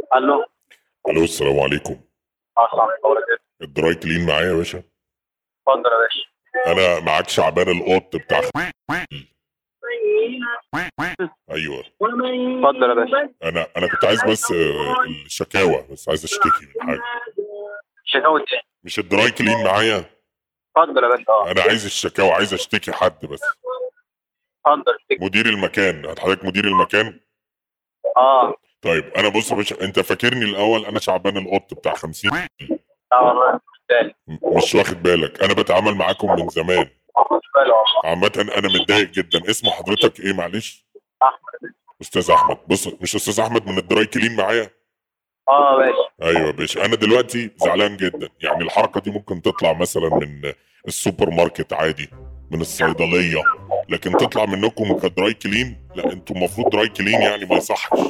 الو الو السلام عليكم اه السلام عليكم وبركاته الدراي كلين معايا يا باشا اتفضل يا باشا انا معاك شعبان القط بتاع ايوه اتفضل يا باشا انا انا كنت عايز بس آه، الشكاوى بس عايز اشتكي من حاجه شكاوى ايه؟ مش الدراي كلين معايا اتفضل يا باشا اه انا عايز الشكاوى عايز اشتكي حد بس اتفضل اشتكي. مدير المكان حضرتك مدير المكان اه طيب انا بص يا باشا انت فاكرني الاول انا شعبان القط بتاع 50 اه والله بالتالي م- مش واخد بالك انا بتعامل معاكم من زمان خد بالي والله عامة انا متضايق جدا اسم حضرتك ايه معلش احمد استاذ احمد بص مش استاذ احمد من الدراي كلين معايا اه يا باشا ايوه يا باشا انا دلوقتي زعلان جدا يعني الحركه دي ممكن تطلع مثلا من السوبر ماركت عادي من الصيدليه لكن تطلع منكم كدراي كلين لا انتوا المفروض دراي كلين يعني ما يصحش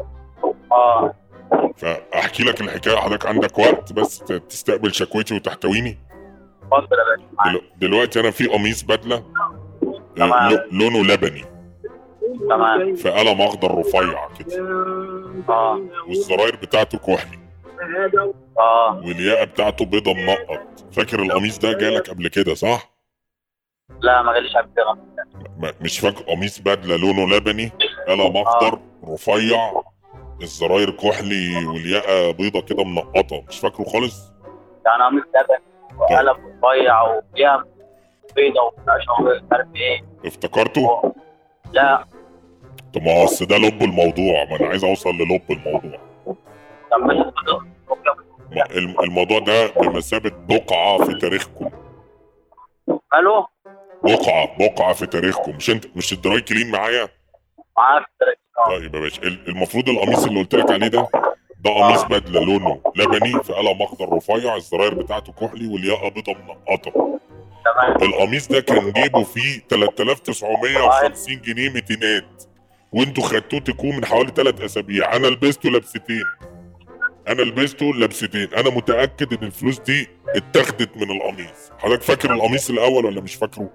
اه فاحكي لك الحكايه حضرتك عندك وقت بس ت- تستقبل شكوتي وتحتويني اتفضل يا باشا معاك. دلو- دلوقتي انا في قميص بدله آه، تمام. لو- لونه لبني تمام في قلم اخضر رفيع كده اه والزراير بتاعته كحلي اه والياقه بتاعته بيضه منقط فاكر القميص ده جالك قبل كده صح؟ لا ما جاليش قبل كده ما- مش فاكر قميص بدله لونه لبني قلم اخضر رفيع الزراير كحلي والياقه بيضه كده منقطه مش فاكره خالص يعني قميص لبن وقلم رفيع وفيها بيضة ومش عارف ايه افتكرته لا طب ما هو أصل ده لب الموضوع ما انا عايز اوصل للب الموضوع طب ماشي اتفضل. ما- الم- الموضوع ده بمثابه بقعه في تاريخكم الو بقعه بقعه في تاريخكم مش انت مش الدراي كلين معايا معاك اه طيب يا باشا ال- المفروض القميص اللي قلت لك عليه ده ده قميص بدله لونه لبني في قلم اخضر رفيع الزراير بتاعته كحلي والياقه بيضه منقطه تمام القميص ده كان جيبه فيه 3950 جنيه ميتينات وانتوا خدتوه تكون من حوالي ثلاث اسابيع انا لبسته لبستين انا لبسته لبستين انا متاكد ان الفلوس دي اتاخدت من القميص حضرتك فاكر القميص الاول ولا مش فاكره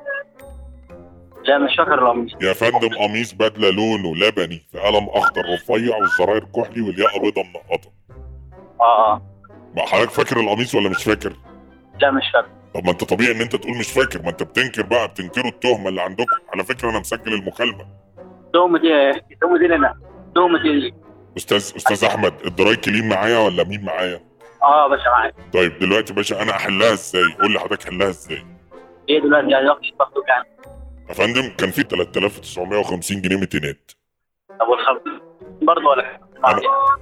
لا مش فاكر القميص يا فندم قميص بدله لونه لبني في قلم اخضر رفيع والزراير كحلي والياقه بيضه منقطه اه اه ما حضرتك فاكر القميص ولا مش فاكر لا مش فاكر طب ما انت طبيعي ان انت تقول مش فاكر ما انت بتنكر بقى بتنكروا التهمه اللي عندكم على فكره انا مسجل المكالمه دومة دي دومة دي لنا دومة دي استاذ استاذ احمد الدراي كلين معايا ولا مين معايا اه باشا معاك طيب دلوقتي باشا انا احلها ازاي قول لي حضرتك حلها ازاي ايه دلوقتي يعني وقت التخطيط يعني يا فندم كان في 3950 جنيه ميتينات طب والخمس برضه ولا أنا-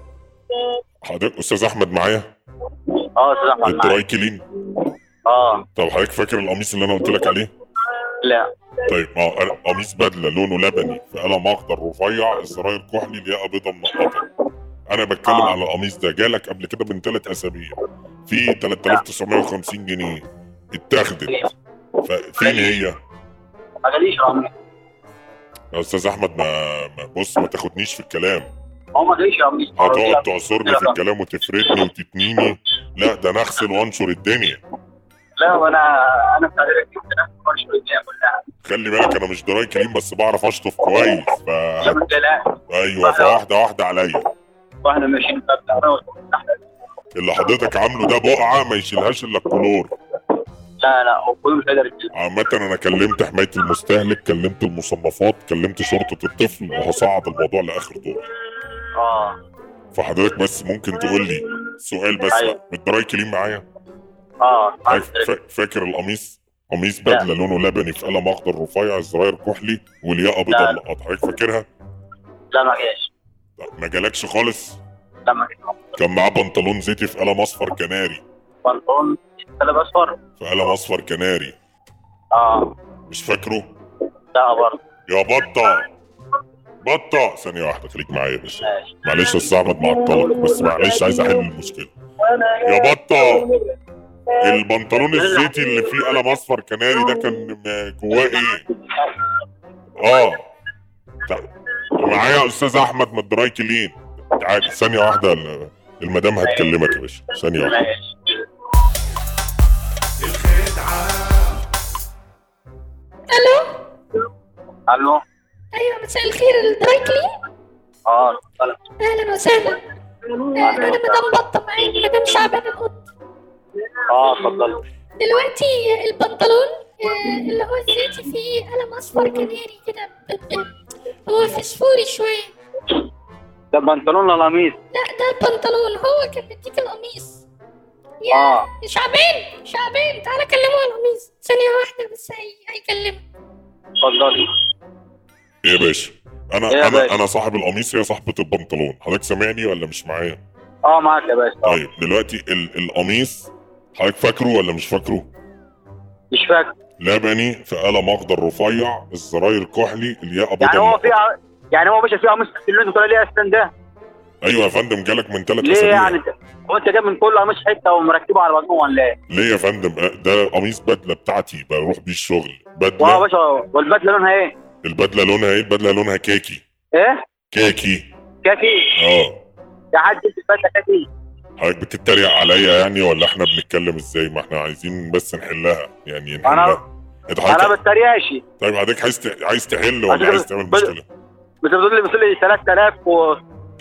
حضرتك استاذ احمد معايا اه استاذ احمد معاك الدراي كلين اه طب حضرتك فاكر القميص اللي انا قلت لك عليه لا طيب ما هو أنا- قميص بدله لونه لبني في قلم اخضر رفيع الزراير كحلي الياقه بيضه منقطه انا بتكلم آه. على القميص ده جالك قبل كده من ثلاث اسابيع في 3950 جنيه اتاخدت ففين هي ما جاليش قميص يا استاذ احمد ما, ما بص ما تاخدنيش في الكلام هو ما جاليش قميص هتقعد تعصرني في الكلام وتفردني وتتنيني لا ده انا اغسل وانشر الدنيا لا وانا انا بتاع جدا فرش الدنيا كلها خلي بالك انا مش دراي كليم بس بعرف اشطف كويس ف لا ما تقلقش ايوه فواحده واحده عليا واحنا ماشيين بتاع اللي حضرتك عامله ده بقعه ما يشيلهاش الا الكلور لا لا هو كله مش قادر يتكلم عامة أنا كلمت حماية المستهلك كلمت المصنفات كلمت شرطة الطفل وهصعد الموضوع لآخر دور اه فحضرتك بس ممكن تقول لي سؤال بس أيوة. الدراي كليم معايا اه عارف فا- فاكر القميص قميص بدلة لونه لبني في قلم أخضر رفيع الزراير كحلي والياقة بيضة لا. منقطة حضرتك فاكرها؟ لا ما جاش لا، ما جالكش خالص لا ما جاش كان معاه بنطلون زيتي في قلم أصفر كناري بنطلون قلم اصفر في قلم أصفر كناري اه مش فاكره؟ لا برضه يا بطة بطة ثانية واحدة خليك معايا بس ماشي معلش يا استاذ احمد معطلك بس معلش عايز احل المشكله يا بطه البنطلون الزيتي اللي فيه قلم اصفر كناري ده كان م- جواه ايه؟ اه تع- معايا يا استاذ احمد من الدراي كلين تعالى ثانيه واحده ال- المدام هتكلمك يا باشا ثانيه واحده ماشي الو الو ايوه مساء الخير الدراي كلين اه اتفضل. اهلا وسهلا آه، انا مدام بطه معاك مدام شعبان القط اه اتفضل دلوقتي البنطلون آه، اللي هو الزيتي فيه قلم اصفر كناري كده ب- ب- هو فسفوري شويه ده بنطلون ولا قميص لا ده البنطلون هو كان مديك القميص يا اه شعبان شعبان تعالى كلمه على القميص ثانيه واحده بس هي هيكلمك اتفضلي ايه يا باشا انا إيه يا انا باشا؟ انا صاحب القميص هي صاحبة البنطلون حضرتك سامعني ولا مش معايا اه معاك يا باشا آه. طيب دلوقتي ال القميص حضرتك فاكره ولا مش فاكره مش فاكر لبني في قلم اخضر رفيع الزراير كحلي الياء يعني بيضاء هو منقطة. في يعني هو باشا في قميص اللي انت بتقول ليه استنى ده ايوه يا فندم جالك من ثلاث ليه اسابيع يعني هو انت جايب من كل قميص حته ومركبه على بطنه ولا ايه؟ ليه يا فندم آه، ده قميص بدله بتاعتي بروح بيه الشغل واه يا بدله باشا والبدله لونها ايه؟ البدله لونها ايه البدله لونها كاكي ايه؟ كاكي كاكي اه يا حاج انت البدله كاكي حضرتك بتتريق عليا يعني ولا احنا بنتكلم ازاي ما احنا عايزين بس نحلها يعني نحلها انت انا حضرتك بتريقش طيب حضرتك عايز ت- عايز تحل ولا عايز- عايز تعمل بس- مشكله بس بتقول لي بتقول لي 3000 و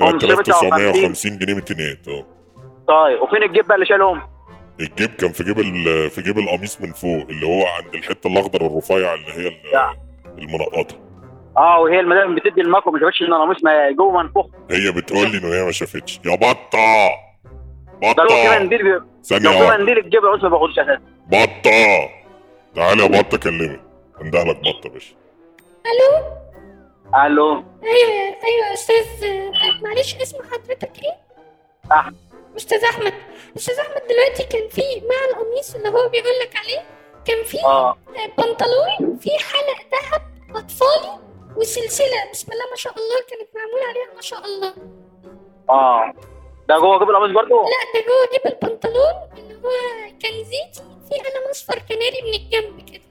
3950 جنيه ميتينات اه طيب وفين الجيب بقى اللي شالهم؟ الجيب كان في جيب ال- في جيب القميص من فوق اللي هو عند الحته الاخضر الرفيع اللي هي ال- لا. المنقطه اه وهي المدام بتدي الماكو ما شافتش ان القميص ما جوه منفوخ هي بتقول لي ان هي ما شافتش يا بطه ده لو في بطه منديل بي... ثانيه لو في واحده منديل الجيب القميص ما باخدش اساسا بطه تعالى يا بطه كلمي اندهلك بطه يا باشا الو الو ايوه ايوه يا استاذ آه، معلش اسم حضرتك ايه احمد استاذ احمد استاذ احمد دلوقتي كان في مع القميص اللي هو بيقول لك عليه كان في اه بنطلون فيه حلق ذهب اطفالي وسلسله بسم الله ما شاء الله كانت معمول عليها ما شاء الله اه ده جوه جيب القميص برضه لا ده جوه جيب البنطلون اللي هو كان زيتي فيه قلم اصفر كناري من الجنب كده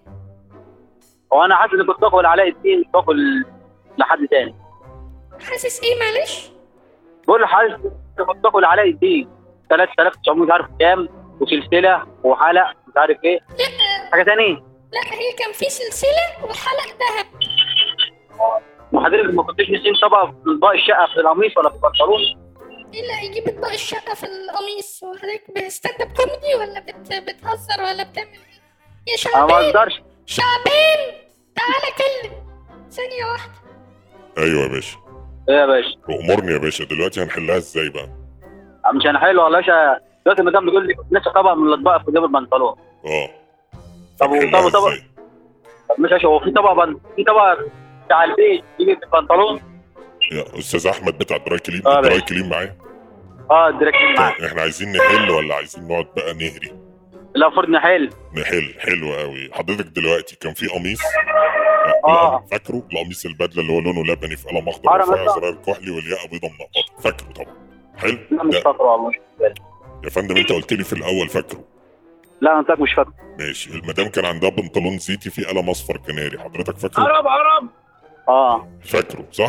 هو انا حاسس اني كنت باكل علاء الدين مش باكل لحد تاني حاسس ايه معلش بقول له حاسس اني كنت باكل علاء الدين 3900 مش عارف كام وسلسله وحلق مش عارف ايه لا حاجه تاني لا هي كان في سلسله وحلق ذهب وحضرتك ما كنتش نسيم طبق في اطباق الشقه في القميص ولا في البنطلون الا يجيب اطباق الشقه في القميص وحضرتك بستاند اب كوميدي ولا بت... بتهزر ولا بتعمل ايه يا انا ما شعبان اقدرش شعبان تعالى كلم ثانيه واحده ايوه يا باشا ايه يا باشا امرني يا باشا دلوقتي هنحلها ازاي بقى مش انا حلو ولا باشا دلوقتي المدام بتقول لي نسى طبق من الاطباق في جيب البنطلون اه طب هنحلها طب طب ازاي طب مش عشان هو في طبق بن... في طبق بتاع البيت يجي في البنطلون يا استاذ احمد بتاع دراي كليم آه، دراي باشا. كليم معايا اه الدركتين معاك طيب احنا عايزين نحل ولا عايزين نقعد بقى نهري لا فرض نحل نحل حلو قوي حضرتك دلوقتي كان في قميص آه. القميص- فاكره القميص البدله اللي هو لونه لبني في قلم اخضر آه، أنا رفيع فاكره. زرار كحلي والياء بيضه منقطه فاكره طبعا حلو لا مش ده فاكره والله يا فندم انت قلت لي في الاول فاكره لا انا قلت لك مش فاكره ماشي المدام كان عندها بنطلون زيتي فيه قلم اصفر كناري حضرتك فاكره عرب عرب اه فاكره صح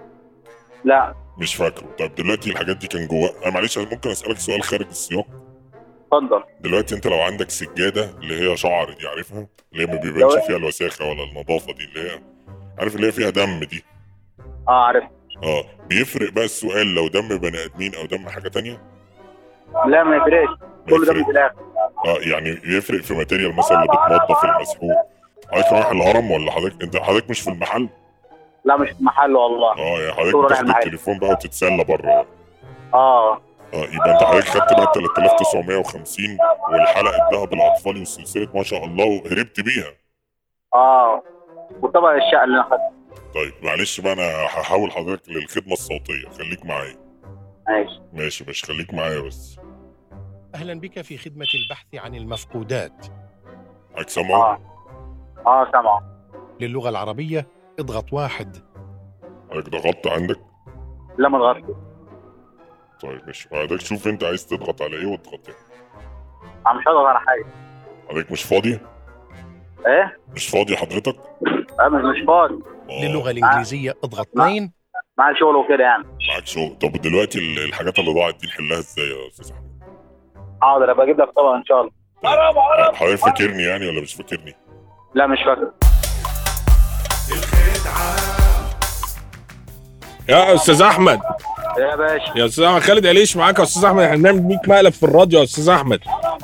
لا مش فاكره طيب دلوقتي الحاجات دي كان جواه انا معلش ممكن اسالك سؤال خارج السياق اتفضل دلوقتي انت لو عندك سجاده اللي هي شعر دي عارفها اللي هي ما بيبانش لو- فيها الوساخه ولا النظافه دي اللي هي عارف اللي هي فيها دم دي اه عارف اه بيفرق بقى السؤال لو دم بني ادمين او دم حاجه تانية لا ما يفرقش ما كل ده يفرق. في الاخر اه يعني يفرق في ماتيريال مثلا اللي بتنظف المسحوق حضرتك رايح الهرم ولا حضرتك انت حضرتك مش في المحل لا مش في محل والله اه يعني حضرتك دكتور رايح بتاخد المحل. التليفون بقى وتتسلى بره اه اه يبقى انت حضرتك خدت بقى 3950 والحلقه الذهب الاطفالي وسلسله ما شاء الله وهربت بيها اه وطبق الشقه اللي انا خدته طيب معلش بقى انا هحاول حضرتك للخدمه الصوتيه خليك معايا ماشي ماشي باش خليك معايا بس أهلا بك في خدمة البحث عن المفقودات حضرتك سامعه اه اه سامع للغة العربية اضغط واحد حضرتك ضغطت عندك لا ما اتغيرش طيب ماشي حضرتك شوف انت عايز تضغط على ايه واضغط ايه انا مش هضغط على حاجه حضرتك مش فاضي ايه مش فاضي حضرتك انا مش مش فاضي آه، للغة الإنجليزية اضغط اثنين معايا شغل وكده يعني معاك شغل طب دلوقتي ال- الحاجات اللي ضاعت دي نحلها ازاي يا استاذ احمد حاضر ابقى اجيب لك طبق ان شاء الله حضرتك فاكرني يعني ولا مش فاكرني لا مش فاكر يا استاذ احمد يا باشا يا استاذ احمد خالد عليش معاك يا استاذ احمد احنا بنعمل 100 مقلب في الراديو يا استاذ احمد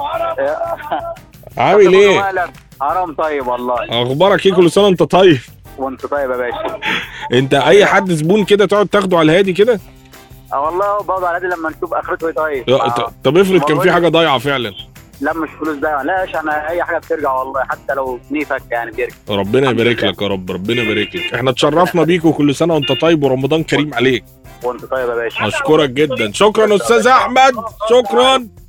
عامل ايه مقلب. حرام طيب والله اخبارك ايه كل سنه وانت طيب وانت طيب يا باشا انت اي حد زبون كده تقعد تاخده على الهادي كده اه والله برضه على قد لما نشوف اخرته ايه طيب يا- آه. ط- طب افرض كان في حاجه ضايعه فعلا لا مش فلوس ده لا يا باشا انا اي حاجه بترجع والله حتى لو نيفك يعني بيرجع ربنا يبارك لك يا رب ربنا يبارك لك احنا اتشرفنا بيك وكل سنه وانت طيب ورمضان كريم عليك وانت طيب يا باشا اشكرك جدا شكرا استاذ احمد شكرا